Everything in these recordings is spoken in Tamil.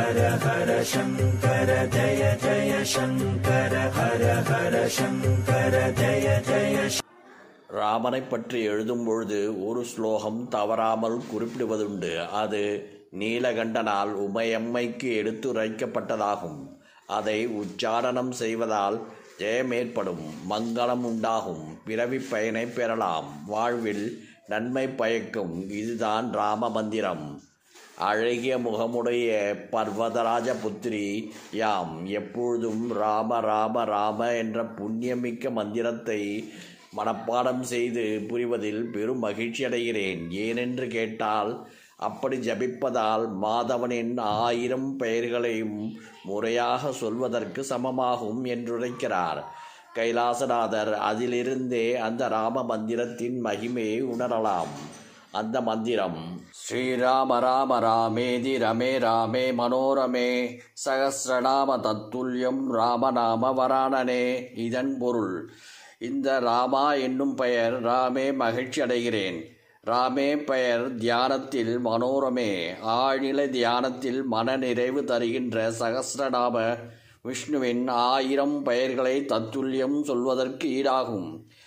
ஹர ஹர சங்கர ஜய ஜய சங்கர ஹர ஹர சங்கர ஜய ஜய ராமனை பற்றி எழுதும் பொழுது ஒரு ஸ்லோகம் தவறாமல் குறிப்பிடுவதுண்டு அது நீலகண்டனால் உமையம்மைக்கு எடுத்துரைக்கப்பட்டதாகும் அதை உச்சாரணம் செய்வதால் ஜெயம் ஏற்படும் மங்களம் உண்டாகும் பிறவி பயனை பெறலாம் வாழ்வில் நன்மை பயக்கும் இதுதான் ராம மந்திரம் அழகிய முகமுடைய பர்வதராஜ புத்திரி யாம் எப்பொழுதும் ராம ராம ராம என்ற புண்ணியமிக்க மந்திரத்தை மனப்பாடம் செய்து புரிவதில் பெரும் மகிழ்ச்சி அடைகிறேன் ஏனென்று கேட்டால் அப்படி ஜபிப்பதால் மாதவனின் ஆயிரம் பெயர்களையும் முறையாக சொல்வதற்கு சமமாகும் என்றுரைக்கிறார் கைலாசநாதர் அதிலிருந்தே அந்த ராம மந்திரத்தின் மகிமையை உணரலாம் அந்த மந்திரம் ஸ்ரீராம ராம ராமேதி ரமே ராமே மனோரமே சகசிரநாம தத்துல்யம் ராமநாம வராணனே இதன் பொருள் இந்த ராமா என்னும் பெயர் ராமே மகிழ்ச்சி அடைகிறேன் ராமே பெயர் தியானத்தில் மனோரமே ஆழ்நிலை தியானத்தில் மன நிறைவு தருகின்ற சகசிரநாம விஷ்ணுவின் ஆயிரம் பெயர்களை தத்துல்யம் சொல்வதற்கு ஈடாகும்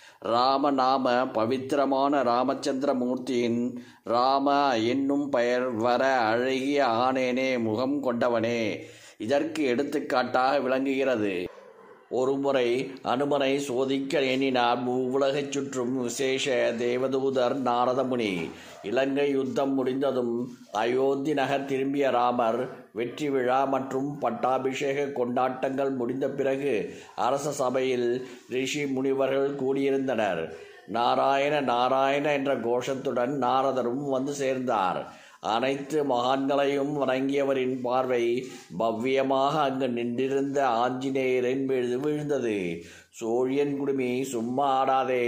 ராமநாம பவித்திரமான ராமச்சந்திர மூர்த்தியின் ராம என்னும் பெயர் வர அழகிய ஆனேனே முகம் கொண்டவனே இதற்கு எடுத்துக்காட்டாக விளங்குகிறது ஒருமுறை அனுமனை சோதிக்க எண்ணினார் மூவுலகைச் சுற்றும் விசேஷ தேவதூதர் நாரதமுனி இலங்கை யுத்தம் முடிந்ததும் அயோத்தி நகர் திரும்பிய ராமர் வெற்றி விழா மற்றும் பட்டாபிஷேக கொண்டாட்டங்கள் முடிந்த பிறகு அரச சபையில் ரிஷி முனிவர்கள் கூடியிருந்தனர் நாராயண நாராயண என்ற கோஷத்துடன் நாரதரும் வந்து சேர்ந்தார் அனைத்து மகான்களையும் வணங்கியவரின் பார்வை பவ்யமாக அங்கு நின்றிருந்த ஆஞ்சநேயரின் மீது விழுந்தது சோழியன் குடுமி சும்மா ஆடாதே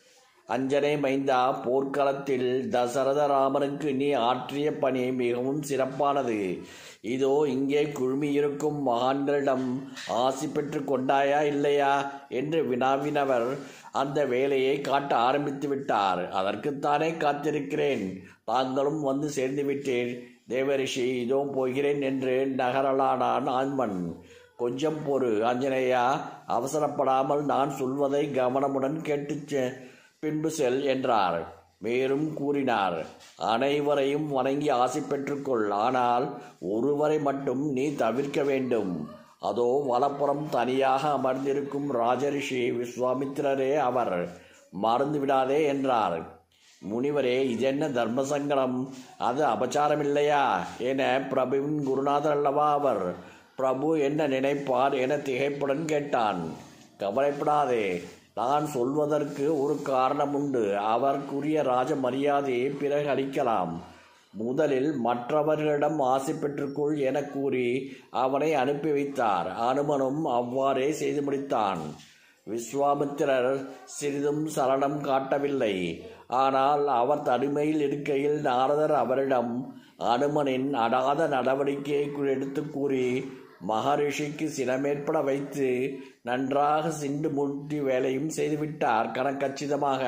அஞ்சனை மைந்தா போர்க்களத்தில் தசரத ராமனுக்கு நீ ஆற்றிய பணி மிகவும் சிறப்பானது இதோ இங்கே குழுமியிருக்கும் மகான்களிடம் ஆசி பெற்று கொண்டாயா இல்லையா என்று வினாவினவர் அந்த வேலையை காட்ட ஆரம்பித்து விட்டார் அதற்குத்தானே காத்திருக்கிறேன் தாங்களும் வந்து சேர்ந்து விட்டேன் தேவரிஷி இதோ போகிறேன் என்று நகரலானான் ஆண்மன் கொஞ்சம் பொறு ஆஞ்சநேயா அவசரப்படாமல் நான் சொல்வதை கவனமுடன் கேட்டு பின்பு செல் என்றார் மேலும் கூறினார் அனைவரையும் வணங்கி ஆசை பெற்றுக்கொள் ஆனால் ஒருவரை மட்டும் நீ தவிர்க்க வேண்டும் அதோ வலப்புறம் தனியாக அமர்ந்திருக்கும் ராஜரிஷி விஸ்வாமித்திரரே அவர் மறந்து விடாதே என்றார் முனிவரே இதென்ன தர்மசங்கடம் அது அபச்சாரம் இல்லையா என பிரபுவின் குருநாதர் அல்லவா அவர் பிரபு என்ன நினைப்பார் என திகைப்புடன் கேட்டான் கவலைப்படாதே நான் சொல்வதற்கு ஒரு காரணம் உண்டு அவருக்குரிய ராஜ மரியாதையை பிறகு அளிக்கலாம் முதலில் மற்றவர்களிடம் ஆசை பெற்றுக்கொள் என கூறி அவனை அனுப்பி வைத்தார் அனுமனும் அவ்வாறே செய்து முடித்தான் விஸ்வாமித்திரர் சிறிதும் சலனம் காட்டவில்லை ஆனால் அவர் தனிமையில் இருக்கையில் நாரதர் அவரிடம் அனுமனின் அடாத நடவடிக்கையை எடுத்து கூறி மகரிஷிக்கு சினமேற்பட வைத்து நன்றாக சிண்டு முட்டி வேலையும் செய்துவிட்டார் கணக்கச்சிதமாக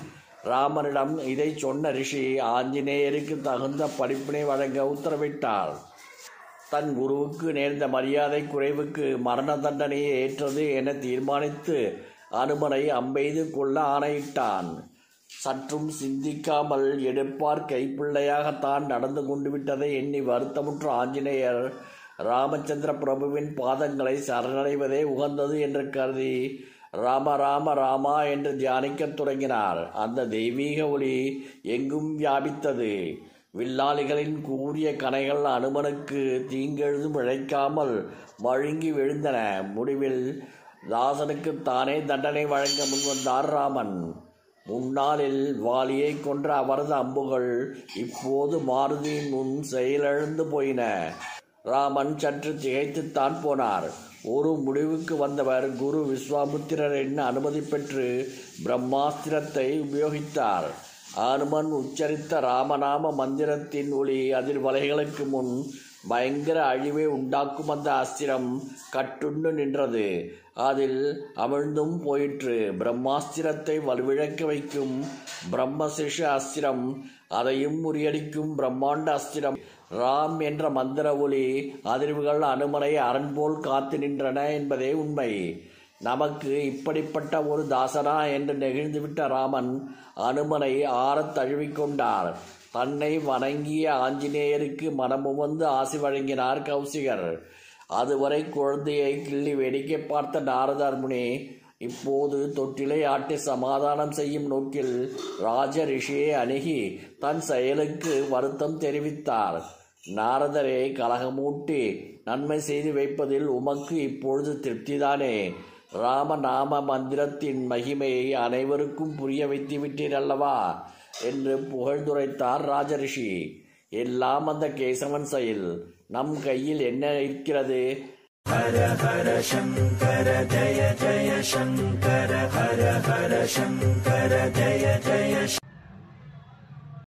ராமனிடம் இதை சொன்ன ரிஷி ஆஞ்சநேயருக்கு தகுந்த படிப்பினை வழங்க உத்தரவிட்டார் தன் குருவுக்கு நேர்ந்த மரியாதை குறைவுக்கு மரண தண்டனையை ஏற்றது என தீர்மானித்து அனுமனை அம்பெய்து கொள்ள ஆணையிட்டான் சற்றும் சிந்திக்காமல் எடுப்பார் கைப்பிள்ளையாக தான் நடந்து கொண்டு விட்டதை எண்ணி வருத்தமுற்ற ஆஞ்சநேயர் ராமச்சந்திர பிரபுவின் பாதங்களை சரணடைவதே உகந்தது என்று கருதி ராம ராம ராமா என்று தியானிக்கத் தொடங்கினார் அந்த தெய்வீக ஒளி எங்கும் வியாபித்தது வில்லாளிகளின் கூறிய கனைகள் அனுமனுக்கு தீங்கெழுதும் இழைக்காமல் மழுங்கி விழுந்தன முடிவில் தாசனுக்கு தானே தண்டனை வழங்க முன்வந்தார் ராமன் முன்னாளில் வாலியை கொன்ற அவரது அம்புகள் இப்போது மாருதியின் முன் செயலிழந்து போயின ராமன் சற்று திகைத்துத்தான் போனார் ஒரு முடிவுக்கு வந்தவர் குரு விஸ்வாமுத்திரரின் அனுமதி பெற்று பிரம்மாஸ்திரத்தை உபயோகித்தார் அனுமன் உச்சரித்த ராமநாம மந்திரத்தின் ஒளி அதிர்வலைகளுக்கு முன் பயங்கர அழிவை உண்டாக்கும் அந்த அஸ்திரம் கட்டுண்டு நின்றது அதில் அமிழ்ந்தும் போயிற்று பிரம்மாஸ்திரத்தை வலுவிழக்க வைக்கும் பிரம்மசிஷ அஸ்திரம் அதையும் முறியடிக்கும் பிரம்மாண்ட அஸ்திரம் ராம் என்ற மந்திர ஒளி அதிர்வுகள் அனுமனை அரண்போல் காத்து நின்றன என்பதே உண்மை நமக்கு இப்படிப்பட்ட ஒரு தாசனா என்று நெகிழ்ந்துவிட்ட ராமன் அனுமனை ஆறத் தழுவிக்கொண்டார் தன்னை வணங்கிய ஆஞ்சநேயருக்கு மனமுவந்து ஆசி வழங்கினார் கௌசிகர் அதுவரை குழந்தையை கிள்ளி வேடிக்கை பார்த்த நாரதர் முனி இப்போது தொட்டிலை ஆட்டி சமாதானம் செய்யும் நோக்கில் ராஜ ரிஷியை அணுகி தன் செயலுக்கு வருத்தம் தெரிவித்தார் நாரதரே கலகமூட்டி நன்மை செய்து வைப்பதில் உமக்கு இப்பொழுது திருப்திதானே ராமநாம மந்திரத்தின் மகிமையை அனைவருக்கும் புரிய வைத்து விட்டீர் அல்லவா என்று புகழ்ந்துரைத்தார் ராஜரிஷி எல்லாம் அந்த கேசவன் செயல் நம் கையில் என்ன இருக்கிறது हर हर शङ्कर जय जय शङ्कर हर हर शङ्कर जय जय